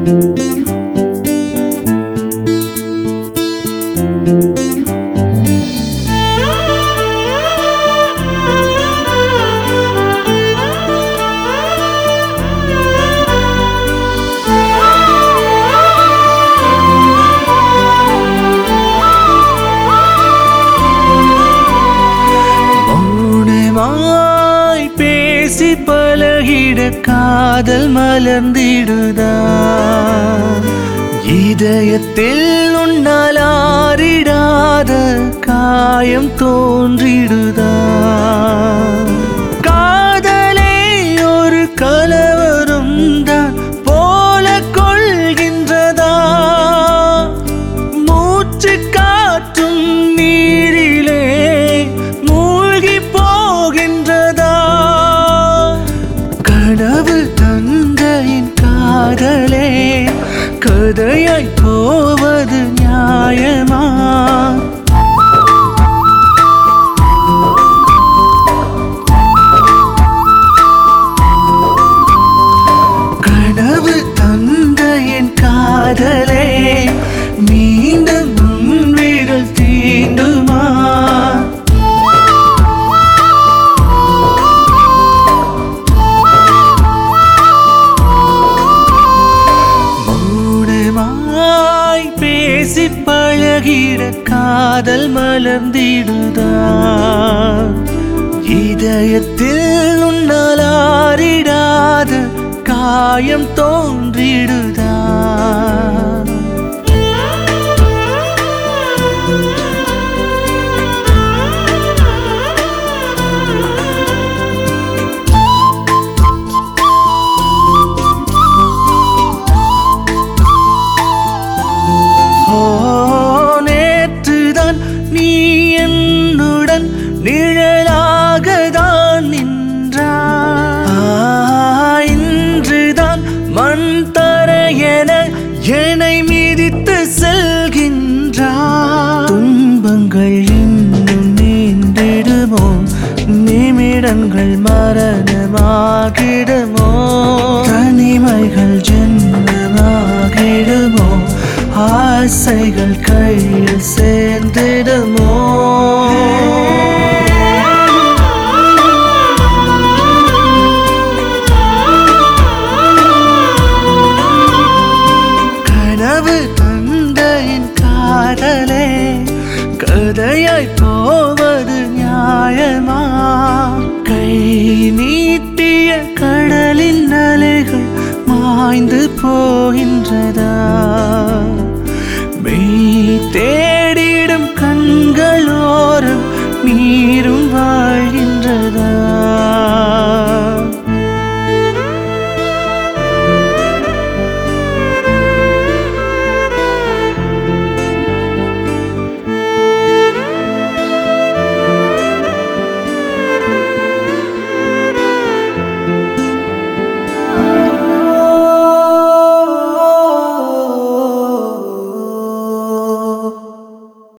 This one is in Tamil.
மௌனமாய் பேசி பழகிட காதல் மலர்ந்திடுதா இதயத்தில் உன்னால் ஆறிடாத காயம் தோன்றிடுதா காதலே ஒரு கலவரும் தான் போல கொள்கின்றதா மூச்சு காற்றும் நீரிலே மூழ்கி போகின்றதா கனவு தந்த என் காதலே கதையாய் போவது நியாயமா கனவு தந்த என் காதலே மீண்டும் உன் விரல் தீண்டுமா மௌனமாய் பேசி பழகிட காதல் மலர்ந்திடுதா இதயத்தில் உன்னால் ஆறிடாத காயம் தோன்றிடுதா ஓ நேற்றுதான் நீ என்னுடன் நிழலாக தான் நின்றாய் ஆ, இன்றுதான் மண் தரையென என்னை மிதித்து செல்கின்றாய் துன்பங்கள் இன்னும் நீண்டிடுமோ நிமிடங்கள் மரணமாகிடுமோ தனிமைகள் ஜென்மமாகிடுமோ ஆசைகள் கையில் சேர்ந்திடுமோ கனவு தந்த என் காதலே கதையாய் போவது நியாயமா கை நீட்டிய கடலின் அலைகள் மாய்ந்து போ